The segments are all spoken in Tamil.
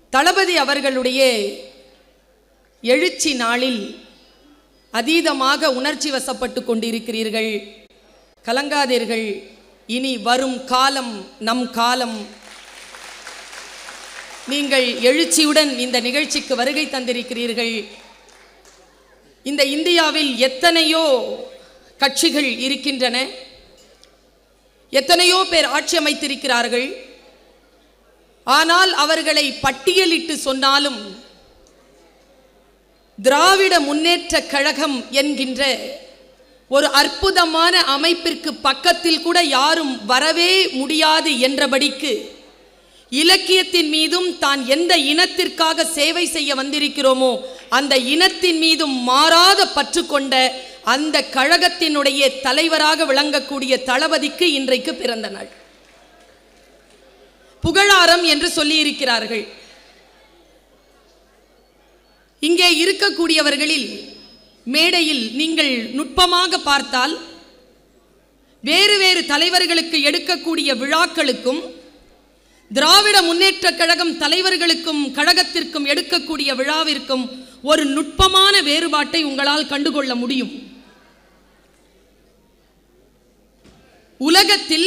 தளபதி அவர்களுடைய எழுச்சி நாளில் அதீதமாக உணர்ச்சி வசப்பட்டு கொண்டிருக்கிறீர்கள் கலங்காதீர்கள் இனி வரும் காலம் நம் காலம் நீங்கள் எழுச்சியுடன் இந்த நிகழ்ச்சிக்கு வருகை தந்திருக்கிறீர்கள் இந்த இந்தியாவில் எத்தனையோ கட்சிகள் இருக்கின்றன எத்தனையோ பேர் ஆட்சி அமைத்திருக்கிறார்கள் ஆனால் அவர்களை பட்டியலிட்டு சொன்னாலும் திராவிட முன்னேற்ற கழகம் என்கின்ற ஒரு அற்புதமான அமைப்பிற்கு பக்கத்தில் கூட யாரும் வரவே முடியாது என்றபடிக்கு இலக்கியத்தின் மீதும் தான் எந்த இனத்திற்காக சேவை செய்ய வந்திருக்கிறோமோ அந்த இனத்தின் மீதும் மாறாத பற்று கொண்ட அந்த கழகத்தினுடைய தலைவராக விளங்கக்கூடிய தளபதிக்கு இன்றைக்கு பிறந்த நாள் புகழாரம் என்று சொல்லியிருக்கிறார்கள் இங்கே இருக்கக்கூடியவர்களில் மேடையில் நீங்கள் நுட்பமாக பார்த்தால் வேறு வேறு தலைவர்களுக்கு எடுக்கக்கூடிய விழாக்களுக்கும் திராவிட முன்னேற்ற கழகம் தலைவர்களுக்கும் கழகத்திற்கும் எடுக்கக்கூடிய விழாவிற்கும் ஒரு நுட்பமான வேறுபாட்டை உங்களால் கண்டுகொள்ள முடியும் உலகத்தில்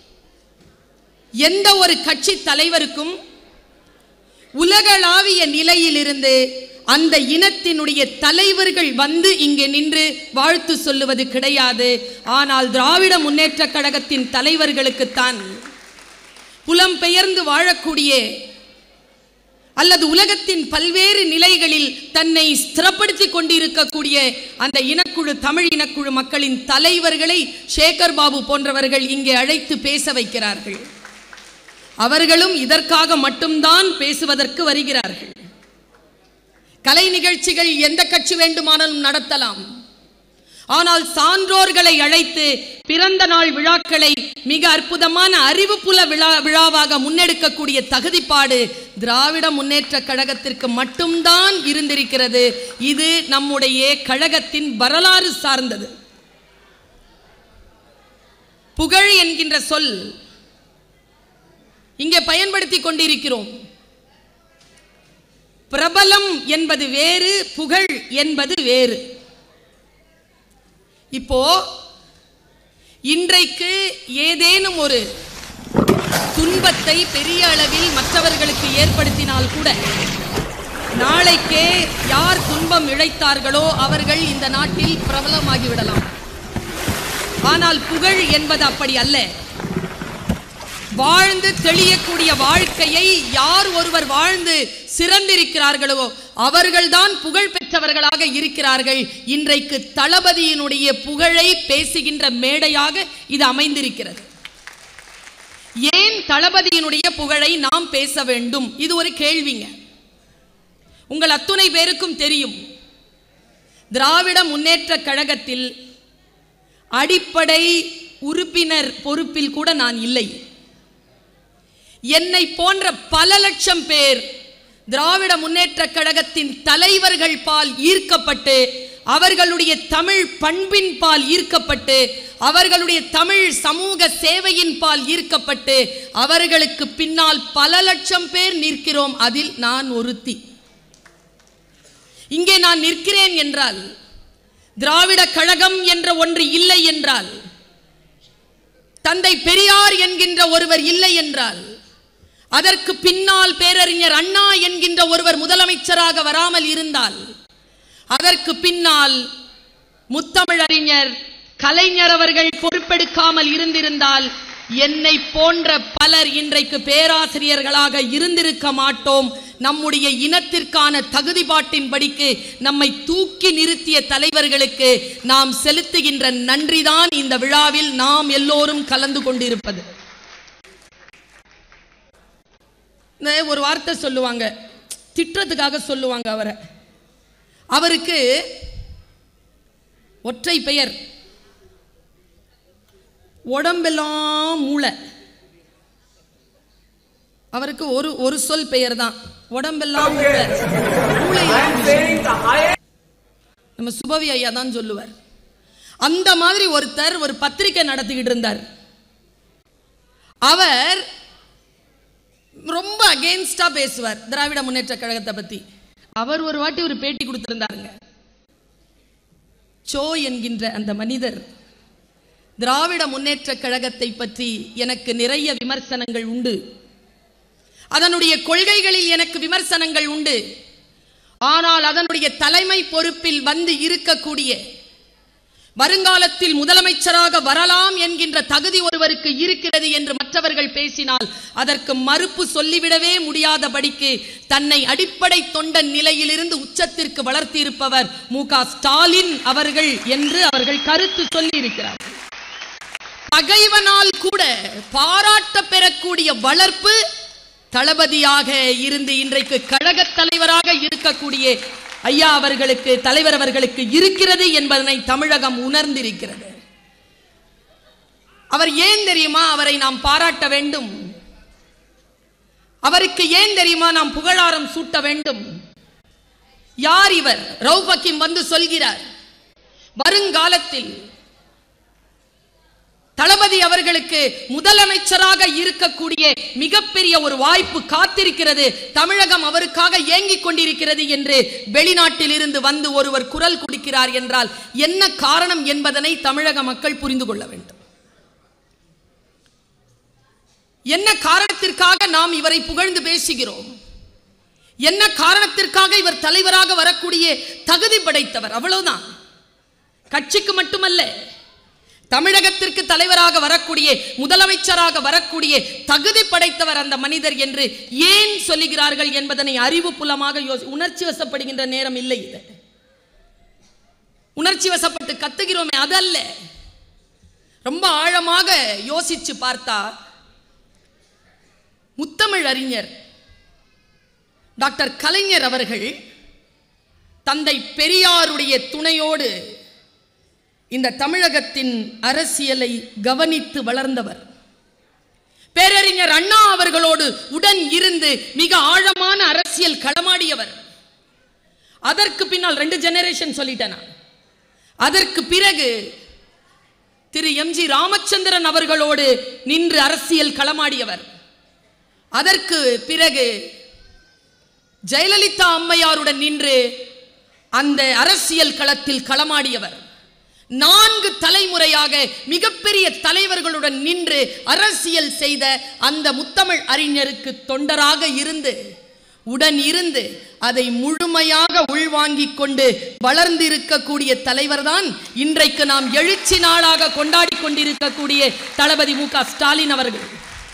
எந்த ஒரு கட்சி தலைவருக்கும் உலகளாவிய நிலையிலிருந்து அந்த இனத்தினுடைய தலைவர்கள் வந்து இங்கே நின்று வாழ்த்து சொல்லுவது கிடையாது ஆனால் திராவிட முன்னேற்ற கழகத்தின் தலைவர்களுக்குத்தான் புலம்பெயர்ந்து வாழக்கூடிய அல்லது உலகத்தின் பல்வேறு நிலைகளில் தன்னை ஸ்திரப்படுத்திக் கொண்டிருக்கக்கூடிய அந்த இனக்குழு தமிழ் இனக்குழு மக்களின் தலைவர்களை சேகர் பாபு போன்றவர்கள் இங்கே அழைத்து பேச வைக்கிறார்கள் அவர்களும் இதற்காக மட்டும்தான் பேசுவதற்கு வருகிறார்கள் கலை நிகழ்ச்சிகள் எந்த கட்சி வேண்டுமானாலும் நடத்தலாம் ஆனால் சான்றோர்களை அழைத்து பிறந்த நாள் விழாக்களை மிக அற்புதமான அறிவுப்புல விழா விழாவாக முன்னெடுக்கக்கூடிய தகுதிப்பாடு திராவிட முன்னேற்ற கழகத்திற்கு மட்டும்தான் இருந்திருக்கிறது இது நம்முடைய கழகத்தின் வரலாறு சார்ந்தது புகழ் என்கின்ற சொல் இங்கே பயன்படுத்தி கொண்டிருக்கிறோம் பிரபலம் என்பது வேறு புகழ் என்பது வேறு இப்போ இன்றைக்கு ஏதேனும் ஒரு துன்பத்தை பெரிய அளவில் மற்றவர்களுக்கு ஏற்படுத்தினால் கூட நாளைக்கே யார் துன்பம் இழைத்தார்களோ அவர்கள் இந்த நாட்டில் பிரபலமாகி விடலாம் ஆனால் புகழ் என்பது அப்படி அல்ல வாழ்ந்து தெளியக்கூடிய வாழ்க்கையை யார் ஒருவர் வாழ்ந்து சிறந்திருக்கிறார்களோ அவர்கள்தான் புகழ் பெற்றவர்களாக இருக்கிறார்கள் இன்றைக்கு தளபதியினுடைய புகழை பேசுகின்ற மேடையாக இது அமைந்திருக்கிறது ஏன் தளபதியினுடைய புகழை நாம் பேச வேண்டும் இது ஒரு கேள்விங்க உங்கள் அத்துணை பேருக்கும் தெரியும் திராவிட முன்னேற்ற கழகத்தில் அடிப்படை உறுப்பினர் பொறுப்பில் கூட நான் இல்லை என்னை போன்ற பல லட்சம் பேர் திராவிட முன்னேற்ற கழகத்தின் தலைவர்கள் பால் ஈர்க்கப்பட்டு அவர்களுடைய தமிழ் பண்பின் பால் ஈர்க்கப்பட்டு அவர்களுடைய தமிழ் சமூக சேவையின் பால் ஈர்க்கப்பட்டு அவர்களுக்கு பின்னால் பல லட்சம் பேர் நிற்கிறோம் அதில் நான் ஒருத்தி இங்கே நான் நிற்கிறேன் என்றால் திராவிட கழகம் என்ற ஒன்று இல்லை என்றால் தந்தை பெரியார் என்கின்ற ஒருவர் இல்லை என்றால் அதற்கு பின்னால் பேரறிஞர் அண்ணா என்கின்ற ஒருவர் முதலமைச்சராக வராமல் இருந்தால் அதற்கு பின்னால் முத்தமிழறிஞர் கலைஞர் அவர்கள் பொறுப்பெடுக்காமல் இருந்திருந்தால் என்னை போன்ற பலர் இன்றைக்கு பேராசிரியர்களாக இருந்திருக்க மாட்டோம் நம்முடைய இனத்திற்கான தகுதிப்பாட்டின்படிக்கு நம்மை தூக்கி நிறுத்திய தலைவர்களுக்கு நாம் செலுத்துகின்ற நன்றிதான் இந்த விழாவில் நாம் எல்லோரும் கலந்து கொண்டிருப்பது இந்த ஒரு வார்த்தை சொல்லுவாங்க திட்டத்துக்காக சொல்லுவாங்க அவரை அவருக்கு ஒற்றை பெயர் உடம்பெல்லாம் மூளை அவருக்கு ஒரு ஒரு சொல் பெயர் தான் உடம்பெல்லாம் மூளை மூளையெல்லாம் விஷயம். நம்ம சுபவி ஐயா தான் சொல்லுவார் அந்த மாதிரி ஒருத்தர் ஒரு பத்திரிக்கை நடத்திக்கிட்டு இருந்தார் அவர் ரொம்ப அகெயின்ஸ்டா பேசுவார் திராவிட முன்னேற்ற கழகத்தை பத்தி அவர் ஒரு வாட்டி ஒரு பேட்டி கொடுத்திருந்தாருங்க சோ என்கின்ற அந்த மனிதர் திராவிட முன்னேற்ற கழகத்தை பற்றி எனக்கு நிறைய விமர்சனங்கள் உண்டு அதனுடைய கொள்கைகளில் எனக்கு விமர்சனங்கள் உண்டு ஆனால் அதனுடைய தலைமை பொறுப்பில் வந்து இருக்கக்கூடிய வருங்காலத்தில் முதலமைச்சராக வரலாம் என்கின்ற தகுதி ஒருவருக்கு இருக்கிறது என்று மற்றவர்கள் பேசினால் அதற்கு மறுப்பு சொல்லிவிடவே முடியாதபடிக்கு தன்னை அடிப்படை தொண்டன் நிலையிலிருந்து உச்சத்திற்கு வளர்த்தியிருப்பவர் மு க ஸ்டாலின் அவர்கள் என்று அவர்கள் கருத்து சொல்லி இருக்கிறார் பகைவனால் கூட பாராட்ட பெறக்கூடிய வளர்ப்பு தளபதியாக இருந்து இன்றைக்கு கழகத் தலைவராக இருக்கக்கூடிய ஐயா அவர்களுக்கு தலைவர் அவர்களுக்கு இருக்கிறது என்பதனை தமிழகம் உணர்ந்திருக்கிறது அவர் ஏன் தெரியுமா அவரை நாம் பாராட்ட வேண்டும் அவருக்கு ஏன் தெரியுமா நாம் புகழாரம் சூட்ட வேண்டும் யார் இவர் ரவுப் ஹக்கீம் வந்து சொல்கிறார் வருங்காலத்தில் தளபதி அவர்களுக்கு முதலமைச்சராக இருக்கக்கூடிய மிகப்பெரிய ஒரு வாய்ப்பு காத்திருக்கிறது தமிழகம் அவருக்காக ஏங்கிக் கொண்டிருக்கிறது என்று வெளிநாட்டில் இருந்து வந்து ஒருவர் குரல் கொடுக்கிறார் என்றால் என்ன காரணம் என்பதனை தமிழக மக்கள் புரிந்து கொள்ள வேண்டும் என்ன காரணத்திற்காக நாம் இவரை புகழ்ந்து பேசுகிறோம் என்ன காரணத்திற்காக இவர் தலைவராக வரக்கூடிய தகுதி படைத்தவர் அவ்வளவுதான் கட்சிக்கு மட்டுமல்ல தமிழகத்திற்கு தலைவராக வரக்கூடிய முதலமைச்சராக வரக்கூடிய தகுதி படைத்தவர் அந்த மனிதர் என்று ஏன் சொல்லுகிறார்கள் என்பதனை அறிவு புலமாக யோசி உணர்ச்சி வசப்படுகின்ற நேரம் இல்லை இது உணர்ச்சி வசப்பட்டு கத்துகிறோமே அதல்ல ரொம்ப ஆழமாக யோசிச்சு பார்த்தா முத்தமிழ் அறிஞர் டாக்டர் கலைஞர் அவர்கள் தந்தை பெரியாருடைய துணையோடு இந்த தமிழகத்தின் அரசியலை கவனித்து வளர்ந்தவர் பேரறிஞர் அண்ணா அவர்களோடு உடன் இருந்து மிக ஆழமான அரசியல் களமாடியவர் அதற்கு பின்னால் ரெண்டு ஜெனரேஷன் சொல்லிட்டேன் நான். அதற்கு பிறகு திரு எம்ஜி ராமச்சந்திரன் அவர்களோடு நின்று அரசியல் களமாடியவர் அதற்கு பிறகு ஜெயலலிதா அம்மையாருடன் நின்று அந்த அரசியல் களத்தில் களமாடியவர் நான்கு தலைமுறையாக மிகப்பெரிய தலைவர்களுடன் நின்று அரசியல் செய்த அந்த முத்தமிழ் அறிஞருக்கு தொண்டராக இருந்து உடன் இருந்து அதை முழுமையாக உள்வாங்கிக் கொண்டு வளர்ந்திருக்கக்கூடிய தலைவர்தான் இன்றைக்கு நாம் எழுச்சி நாளாக கொண்டாடி கொண்டிருக்கக்கூடிய தளபதி மு க ஸ்டாலின் அவர்கள்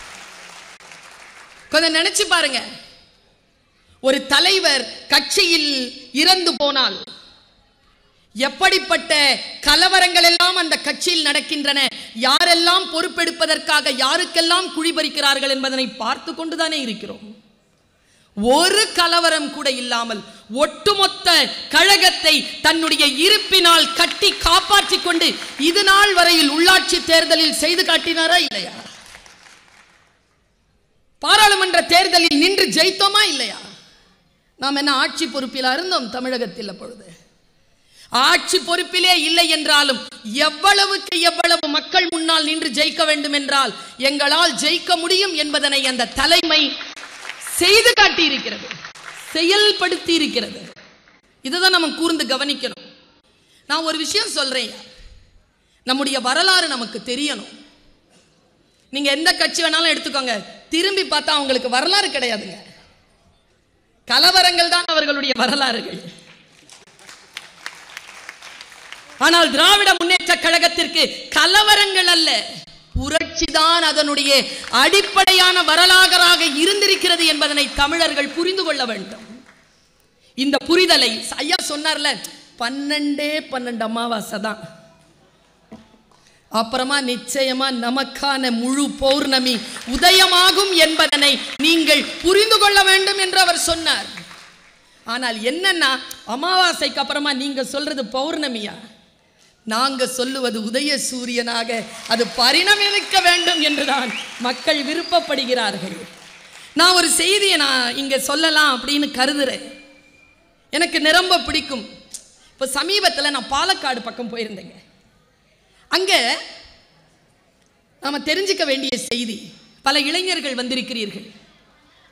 கொஞ்சம் நினைச்சு பாருங்க ஒரு தலைவர் கட்சியில் இறந்து போனால் எப்படிப்பட்ட கலவரங்கள் எல்லாம் அந்த கட்சியில் நடக்கின்றன யாரெல்லாம் பொறுப்பெடுப்பதற்காக யாருக்கெல்லாம் குழிபறிக்கிறார்கள் என்பதனை பார்த்து கொண்டுதானே இருக்கிறோம் ஒரு கலவரம் கூட இல்லாமல் ஒட்டுமொத்த கழகத்தை தன்னுடைய இருப்பினால் கட்டி காப்பாற்றிக் கொண்டு இது நாள் வரையில் உள்ளாட்சி தேர்தலில் செய்து காட்டினாரா இல்லையா பாராளுமன்ற தேர்தலில் நின்று ஜெயித்தோமா இல்லையா நாம் என்ன ஆட்சி பொறுப்பில் இருந்தோம் தமிழகத்தில் அப்பொழுது ஆட்சி பொறுப்பிலே இல்லை என்றாலும் எவ்வளவுக்கு எவ்வளவு மக்கள் முன்னால் நின்று ஜெயிக்க வேண்டும் என்றால் எங்களால் ஜெயிக்க முடியும் என்பதனை அந்த தலைமை செய்து காட்டி இருக்கிறது செயல்படுத்தி இருக்கிறது இதுதான் நம்ம கூர்ந்து கவனிக்கணும் நான் ஒரு விஷயம் சொல்றேன் நம்முடைய வரலாறு நமக்கு தெரியணும் நீங்க எந்த கட்சி வேணாலும் எடுத்துக்கோங்க திரும்பி பார்த்தா அவங்களுக்கு வரலாறு கிடையாதுங்க கலவரங்கள் தான் அவர்களுடைய வரலாறுகள் ஆனால் திராவிட முன்னேற்ற கழகத்திற்கு கலவரங்கள் அல்ல புரட்சி தான் அதனுடைய அடிப்படையான வரலாறாக இருந்திருக்கிறது என்பதனை தமிழர்கள் புரிந்து கொள்ள வேண்டும் இந்த புரிதலை ஐயா சொன்னார்ல பன்னெண்டே பன்னெண்டு அமாவாசை தான் அப்புறமா நிச்சயமா நமக்கான முழு பௌர்ணமி உதயமாகும் என்பதனை நீங்கள் புரிந்து கொள்ள வேண்டும் என்று அவர் சொன்னார் ஆனால் என்னன்னா அமாவாசைக்கு அப்புறமா நீங்க சொல்றது பௌர்ணமியா நாங்க சொல்லுவது உதய சூரியனாக அது பரிணமிக்க வேண்டும் என்றுதான் மக்கள் விருப்பப்படுகிறார்கள் நான் ஒரு செய்தியை நான் இங்க சொல்லலாம் அப்படின்னு கருதுறேன் எனக்கு நிரம்ப பிடிக்கும் இப்போ சமீபத்தில் நான் பாலக்காடு பக்கம் போயிருந்தேங்க அங்கே நாம தெரிஞ்சுக்க வேண்டிய செய்தி பல இளைஞர்கள் வந்திருக்கிறீர்கள்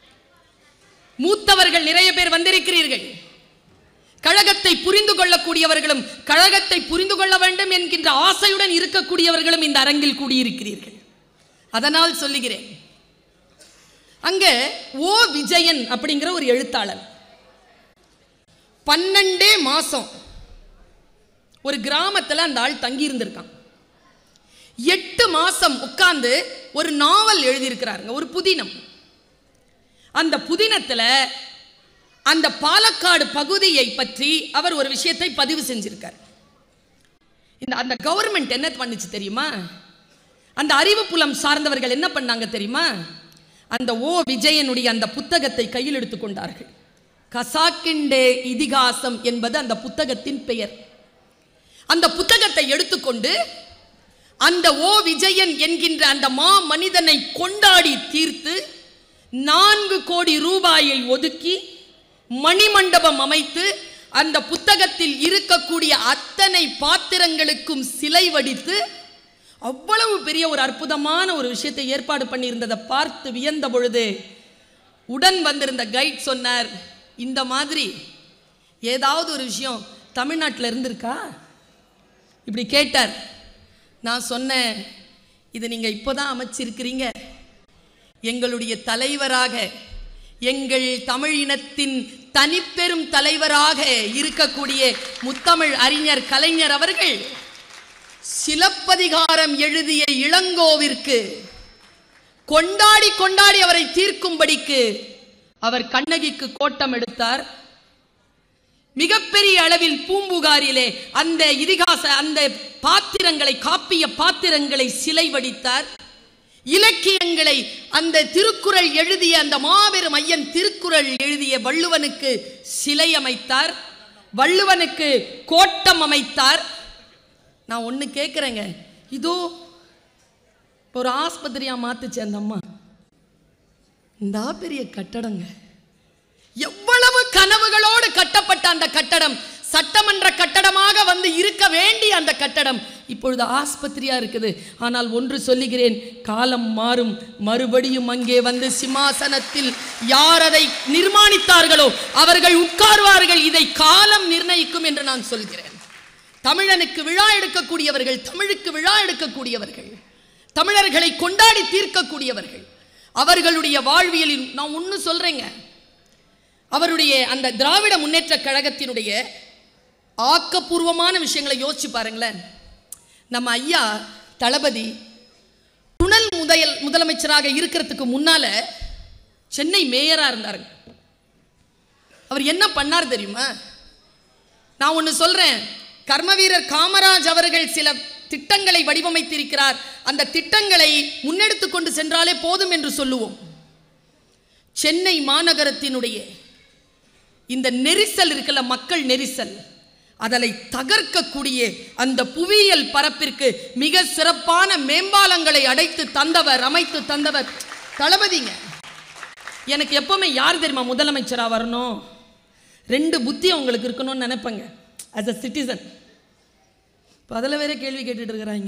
மூத்தவர்கள் நிறைய பேர் வந்திருக்கிறீர்கள் கழகத்தை புரிந்து கொள்ளக்கூடியவர்களும் கழகத்தை புரிந்து கொள்ள வேண்டும் என்கின்ற ஆசையுடன் இருக்கக்கூடியவர்களும் இந்த அரங்கில் கூடியிருக்கிறீர்கள் அதனால் சொல்லுகிறேன் அங்க ஓ விஜயன் அப்படிங்கிற ஒரு எழுத்தாளர் பன்னெண்டே மாசம் ஒரு கிராமத்துல அந்த ஆள் தங்கி இருந்திருக்கான் எட்டு மாசம் உட்கார்ந்து ஒரு நாவல் எழுதியிருக்கிறாருங்க ஒரு புதினம் அந்த புதினத்துல அந்த பாலக்காடு பகுதியை பற்றி அவர் ஒரு விஷயத்தை பதிவு செஞ்சிருக்கார் இந்த அந்த கவர்மெண்ட் என்ன பண்ணுச்சு தெரியுமா அந்த அறிவு புலம் சார்ந்தவர்கள் என்ன பண்ணாங்க தெரியுமா அந்த ஓ விஜயனுடைய அந்த புத்தகத்தை கையில் எடுத்துக்கொண்டார்கள் கசாக்கிண்டே இதிகாசம் என்பது அந்த புத்தகத்தின் பெயர் அந்த புத்தகத்தை எடுத்துக்கொண்டு அந்த ஓ விஜயன் என்கின்ற அந்த மா மனிதனை கொண்டாடி தீர்த்து நான்கு கோடி ரூபாயை ஒதுக்கி மணிமண்டபம் அமைத்து அந்த புத்தகத்தில் இருக்கக்கூடிய அத்தனை பாத்திரங்களுக்கும் சிலை வடித்து அவ்வளவு பெரிய ஒரு அற்புதமான ஒரு விஷயத்தை ஏற்பாடு பண்ணியிருந்ததை பார்த்து வியந்த பொழுது உடன் வந்திருந்த கைட் சொன்னார் இந்த மாதிரி ஏதாவது ஒரு விஷயம் தமிழ்நாட்டில் இருந்திருக்கா இப்படி கேட்டார் நான் சொன்னேன் இது நீங்கள் இப்போதான் அமைச்சிருக்கிறீங்க எங்களுடைய தலைவராக எங்கள் தமிழ் இனத்தின் தனிப்பெரும் தலைவராக இருக்கக்கூடிய முத்தமிழ் அறிஞர் கலைஞர் அவர்கள் சிலப்பதிகாரம் எழுதிய இளங்கோவிற்கு கொண்டாடி கொண்டாடி அவரை தீர்க்கும்படிக்கு அவர் கண்ணகிக்கு கோட்டம் எடுத்தார் மிகப்பெரிய அளவில் பூம்புகாரிலே அந்த இதிகாச அந்த பாத்திரங்களை காப்பிய பாத்திரங்களை சிலை வடித்தார் இலக்கியங்களை அந்த திருக்குறள் எழுதிய அந்த மாபெரும் ஐயன் திருக்குறள் எழுதிய வள்ளுவனுக்கு சிலை அமைத்தார் வள்ளுவனுக்கு கோட்டம் அமைத்தார் நான் ஒன்று கேட்குறேங்க இதோ ஒரு ஆஸ்பத்திரியா மாத்துச்சு அந்த அம்மா இந்த பெரிய கட்டடங்க எவ்வளவு கனவுகளோடு கட்டப்பட்ட அந்த கட்டடம் சட்டமன்ற கட்டடமாக வந்து இருக்க வேண்டிய அந்த கட்டடம் இப்பொழுது ஆஸ்பத்திரியா இருக்குது ஆனால் ஒன்று சொல்லுகிறேன் காலம் மாறும் மறுபடியும் அங்கே வந்து சிம்மாசனத்தில் யார் அதை நிர்மாணித்தார்களோ அவர்கள் உட்கார்வார்கள் இதை காலம் நிர்ணயிக்கும் என்று நான் சொல்கிறேன் தமிழனுக்கு விழா எடுக்கக்கூடியவர்கள் தமிழுக்கு விழா எடுக்கக்கூடியவர்கள் தமிழர்களை கொண்டாடி தீர்க்கக்கூடியவர்கள் அவர்களுடைய வாழ்வியலில் நான் ஒன்று சொல்றேங்க அவருடைய அந்த திராவிட முன்னேற்ற கழகத்தினுடைய ஆக்கப்பூர்வமான விஷயங்களை யோசிச்சு பாருங்களேன் நம்ம ஐயா தளபதி துணல் முதல் முதலமைச்சராக இருக்கிறதுக்கு முன்னால சென்னை மேயரா இருந்தாருங்க அவர் என்ன பண்ணார் தெரியுமா நான் ஒன்று சொல்றேன் கர்மவீரர் காமராஜ் அவர்கள் சில திட்டங்களை வடிவமைத்திருக்கிறார் அந்த திட்டங்களை முன்னெடுத்து கொண்டு சென்றாலே போதும் என்று சொல்லுவோம் சென்னை மாநகரத்தினுடைய இந்த நெரிசல் இருக்குல்ல மக்கள் நெரிசல் அதனை தகர்க்கக்கூடிய அந்த புவியியல் பரப்பிற்கு மிக சிறப்பான மேம்பாலங்களை அடைத்து தந்தவர் அமைத்து தந்தவர் தளபதிங்க எனக்கு எப்பவுமே யார் தெரியுமா முதலமைச்சரா வரணும் ரெண்டு புத்தி உங்களுக்கு இருக்கணும்னு நினைப்பேங்க as a சிட்டிசன் இப்போ அதில் வேற கேள்வி கேட்டுட்டு இருக்கிறாங்க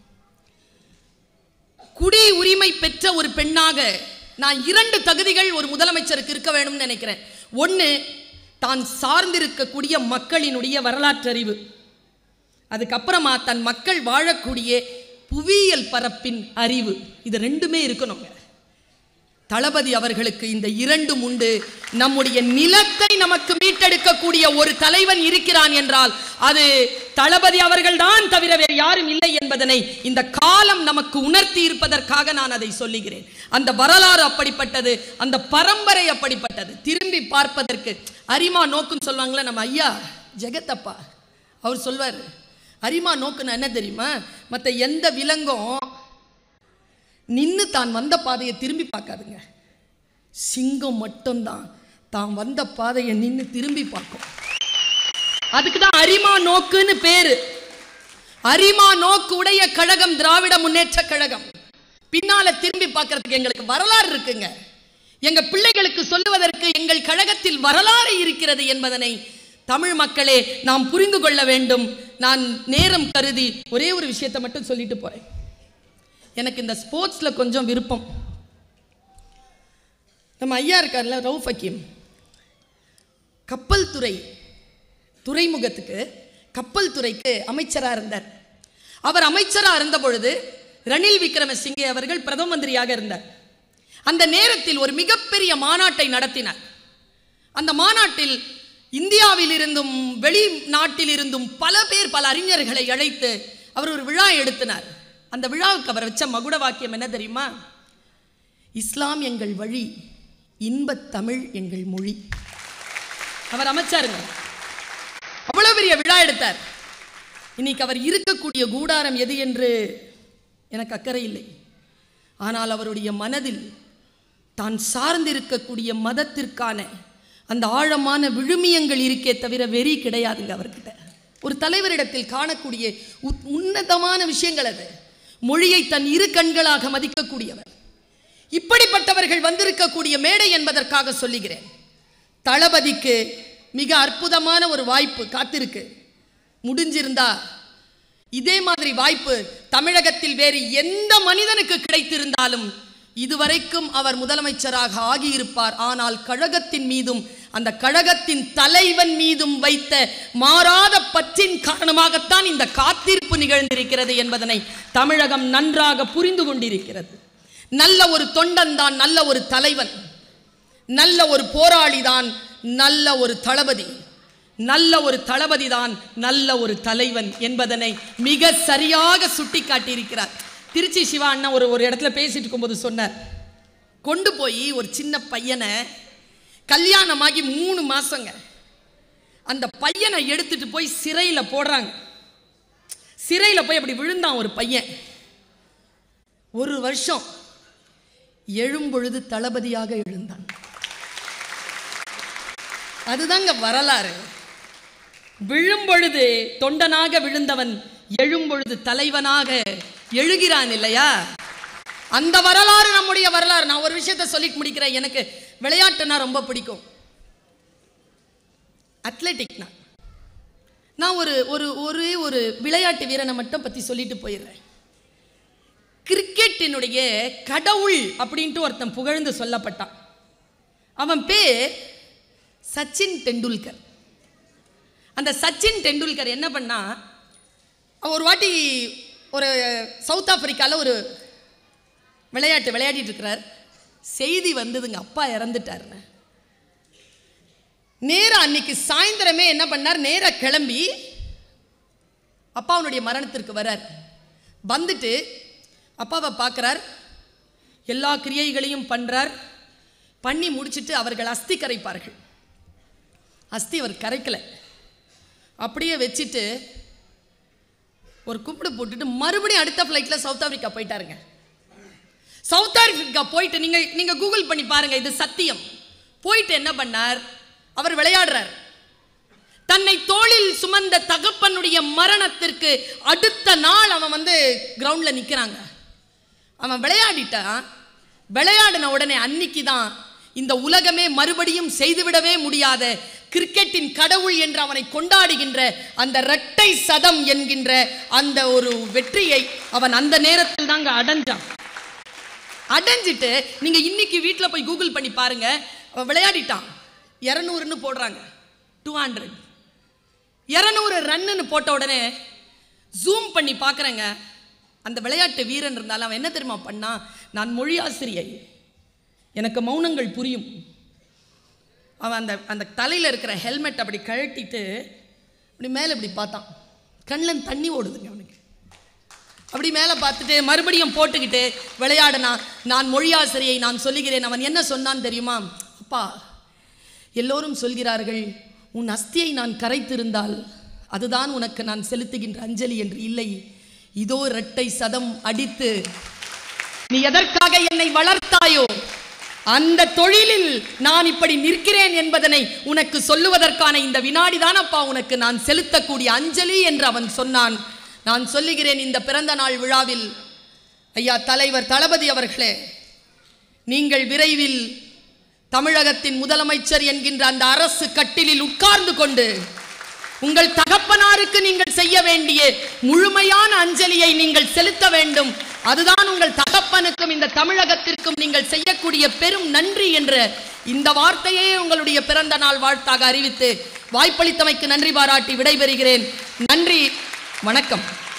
குடி உரிமை பெற்ற ஒரு பெண்ணாக நான் இரண்டு தகுதிகள் ஒரு முதலமைச்சருக்கு இருக்க வேணும்னு நினைக்கிறேன் ஒன்று தான் சார்ந்திருக்கக்கூடிய மக்களினுடைய வரலாற்றறிவு அதுக்கப்புறமா தன் மக்கள் வாழக்கூடிய புவியியல் பரப்பின் அறிவு இது ரெண்டுமே இருக்கணுங்க தளபதி அவர்களுக்கு இந்த இரண்டும் உண்டு நம்முடைய நிலத்தை நமக்கு மீட்டெடுக்கக்கூடிய ஒரு தலைவன் இருக்கிறான் என்றால் அது தளபதி அவர்கள்தான் தவிர வேறு யாரும் இல்லை என்பதனை இந்த காலம் நமக்கு உணர்த்தி இருப்பதற்காக நான் அதை சொல்லுகிறேன் அந்த வரலாறு அப்படிப்பட்டது அந்த பரம்பரை அப்படிப்பட்டது திரும்பி பார்ப்பதற்கு அரிமா நோக்குன்னு சொல்லுவாங்களே நம்ம ஐயா ஜெகத்தப்பா அவர் சொல்வார் அரிமா நோக்குன்னு என்ன தெரியுமா மற்ற எந்த விலங்கும் நின்று தான் வந்த பாதையை திரும்பி பார்க்காதுங்க சிங்கம் மட்டும்தான் தான் வந்த பாதையை நின்று திரும்பி பார்க்கும் அதுக்கு தான் அரிமா நோக்குன்னு பேரு அரிமா நோக்கு உடைய கழகம் திராவிட முன்னேற்ற கழகம் பின்னால திரும்பி பார்க்கறதுக்கு எங்களுக்கு வரலாறு இருக்குங்க எங்க பிள்ளைகளுக்கு சொல்லுவதற்கு எங்கள் கழகத்தில் வரலாறு இருக்கிறது என்பதனை தமிழ் மக்களே நாம் புரிந்து கொள்ள வேண்டும் நான் நேரம் கருதி ஒரே ஒரு விஷயத்தை மட்டும் சொல்லிட்டு போறேன் எனக்கு இந்த ஸ்போர்ட்ஸில் கொஞ்சம் விருப்பம் நம்ம ஐயா இருக்கார்ல ரவுஃப் ஹக்கீம் கப்பல் துறை துறைமுகத்துக்கு கப்பல் துறைக்கு அமைச்சராக இருந்தார் அவர் அமைச்சராக இருந்த பொழுது ரணில் விக்ரமசிங்கே அவர்கள் பிரதம மந்திரியாக இருந்தார் அந்த நேரத்தில் ஒரு மிகப்பெரிய மாநாட்டை நடத்தினார் அந்த மாநாட்டில் இந்தியாவில் இருந்தும் வெளிநாட்டில் இருந்தும் பல பேர் பல அறிஞர்களை அழைத்து அவர் ஒரு விழா எடுத்தினார் அந்த விழாவுக்கு அவர் வச்ச மகுட வாக்கியம் என்ன தெரியுமா இஸ்லாம் எங்கள் வழி இன்பத் தமிழ் எங்கள் மொழி அவர் அமைச்சாருங்க அவ்வளவு பெரிய விழா எடுத்தார் இன்னைக்கு அவர் இருக்கக்கூடிய கூடாரம் எது என்று எனக்கு அக்கறை இல்லை ஆனால் அவருடைய மனதில் தான் சார்ந்திருக்கக்கூடிய மதத்திற்கான அந்த ஆழமான விழுமியங்கள் இருக்கே தவிர வெறி கிடையாதுங்க அவர்கிட்ட ஒரு தலைவரிடத்தில் காணக்கூடிய உத்- உன்னதமான விஷயங்கள் அது மொழியை தன் இரு கண்களாக மதிக்கக்கூடியவர் இப்படிப்பட்டவர்கள் வந்திருக்கக்கூடிய மேடை என்பதற்காக சொல்லுகிறேன் தளபதிக்கு மிக அற்புதமான ஒரு வாய்ப்பு காத்திருக்கு முடிஞ்சிருந்தா இதே மாதிரி வாய்ப்பு தமிழகத்தில் வேறு எந்த மனிதனுக்கு கிடைத்திருந்தாலும் இதுவரைக்கும் அவர் முதலமைச்சராக ஆகியிருப்பார் ஆனால் கழகத்தின் மீதும் அந்த கழகத்தின் தலைவன் மீதும் வைத்த மாறாத பற்றின் காரணமாகத்தான் இந்த காத்திருப்பு நிகழ்ந்திருக்கிறது என்பதனை தமிழகம் நன்றாக புரிந்து கொண்டிருக்கிறது நல்ல ஒரு தொண்டன் தான் நல்ல ஒரு தலைவன் நல்ல ஒரு போராளி தான் நல்ல ஒரு தளபதி நல்ல ஒரு தளபதி தான் நல்ல ஒரு தலைவன் என்பதனை மிக சரியாக சுட்டி காட்டியிருக்கிறார் திருச்சி சிவா அண்ணா ஒரு ஒரு இடத்துல பேசிட்டு இருக்கும்போது சொன்னார் கொண்டு போய் ஒரு சின்ன பையனை கல்யாணமாகி மூணு மாசங்க அந்த பையனை எடுத்துட்டு போய் சிறையில் போடுறாங்க சிறையில் போய் அப்படி விழுந்தான் ஒரு பையன் ஒரு வருஷம் எழும்பொழுது தளபதியாக எழுந்தான் அதுதாங்க வரலாறு விழும்பொழுது தொண்டனாக விழுந்தவன் எழும்பொழுது தலைவனாக எழுகிறான் இல்லையா அந்த வரலாறு நம்முடைய வரலாறு நான் ஒரு விஷயத்தை சொல்லிட்டு முடிக்கிறேன் எனக்கு விளையாட்டுனா ரொம்ப பிடிக்கும் அத்லெட்டிக்னா நான் ஒரு ஒரு ஒரே ஒரு விளையாட்டு வீரனை மட்டும் பற்றி சொல்லிட்டு போயிடுறேன் கிரிக்கெட்டினுடைய கடவுள் அப்படின்ட்டு ஒருத்தன் புகழ்ந்து சொல்லப்பட்டான் அவன் பேர் சச்சின் டெண்டுல்கர் அந்த சச்சின் டெண்டுல்கர் என்ன பண்ணா அவன் ஒரு வாட்டி ஒரு சவுத் ஆப்பிரிக்காவில் ஒரு விளையாட்டு விளையாடிட்டு இருக்கிறார் செய்தி வந்ததுங்க அப்பா இறந்துட்டாருன்னு நேரா அன்னைக்கு சாயந்தரமே என்ன பண்ணார் நேரா கிளம்பி அப்பாவுடைய மரணத்திற்கு வரார் வந்துட்டு அப்பாவை பார்க்குறார் எல்லா கிரியைகளையும் பண்றார் பண்ணி முடிச்சிட்டு அவர்கள் அஸ்தி கரைப்பார்கள் அஸ்தி அவர் கரைக்கல அப்படியே வச்சுட்டு ஒரு கும்பிடு போட்டுட்டு மறுபடியும் அடுத்த ஃப்ளைட்டில் சவுத் ஆப்பிரிக்கா போயிட்டாருங்க சவுத் ஆப்பிரிக்கா போயிட்டு நீங்க நீங்க கூகுள் பண்ணி பாருங்க இது சத்தியம் போயிட்டு என்ன பண்ணார் அவர் விளையாடுறார் தன்னை தோளில் சுமந்த தகப்பனுடைய மரணத்திற்கு அடுத்த நாள் அவன் வந்து கிரவுண்ட்ல நிக்கிறாங்க அவன் விளையாடிட்டான் விளையாடின உடனே அன்னைக்கு தான் இந்த உலகமே மறுபடியும் செய்துவிடவே முடியாத கிரிக்கெட்டின் கடவுள் என்று அவனை கொண்டாடுகின்ற அந்த இரட்டை சதம் என்கின்ற அந்த ஒரு வெற்றியை அவன் அந்த நேரத்தில் தாங்க அடைஞ்சான் அடைஞ்சிட்டு நீங்க இன்னைக்கு வீட்டில் போய் கூகுள் பண்ணி பாருங்க அவன் விளையாடிட்டான் இரநூறுன்னு போடுறாங்க டூ ஹண்ட்ரட் இரநூறு ரன்னுன்னு போட்ட உடனே ஜூம் பண்ணி பார்க்குறேங்க அந்த விளையாட்டு வீரன் இருந்தாலும் அவன் என்ன தெரியுமா பண்ணான் நான் மொழி ஆசிரியை எனக்கு மௌனங்கள் புரியும் அவன் அந்த அந்த தலையில் இருக்கிற ஹெல்மெட் அப்படி கழட்டிட்டு அப்படி மேலே இப்படி பார்த்தான் கண்ணில் தண்ணி ஓடுதுங்க அவனுக்கு அப்படி மேலே பார்த்துட்டு மறுபடியும் போட்டுக்கிட்டு விளையாடினா நான் மொழியாசிரியை நான் சொல்லுகிறேன் அவன் என்ன சொன்னான் தெரியுமா அப்பா எல்லோரும் சொல்கிறார்கள் உன் அஸ்தியை நான் கரைத்திருந்தால் அதுதான் உனக்கு நான் செலுத்துகின்ற அஞ்சலி என்று இல்லை இதோ இரட்டை சதம் அடித்து நீ எதற்காக என்னை வளர்த்தாயோ அந்த தொழிலில் நான் இப்படி நிற்கிறேன் என்பதனை உனக்கு சொல்லுவதற்கான இந்த வினாடி அப்பா உனக்கு நான் செலுத்தக்கூடிய அஞ்சலி என்று அவன் சொன்னான் நான் சொல்லுகிறேன் இந்த பிறந்த நாள் விழாவில் ஐயா தலைவர் தளபதி அவர்களே நீங்கள் விரைவில் தமிழகத்தின் முதலமைச்சர் என்கின்ற அந்த அரசு கட்டிலில் உட்கார்ந்து கொண்டு உங்கள் தகப்பனாருக்கு நீங்கள் செய்ய வேண்டிய முழுமையான அஞ்சலியை நீங்கள் செலுத்த வேண்டும் அதுதான் உங்கள் தகப்பனுக்கும் இந்த தமிழகத்திற்கும் நீங்கள் செய்யக்கூடிய பெரும் நன்றி என்ற இந்த வார்த்தையே உங்களுடைய பிறந்த நாள் வாழ்த்தாக அறிவித்து வாய்ப்பளித்தமைக்கு நன்றி பாராட்டி விடைபெறுகிறேன் நன்றி வணக்கம்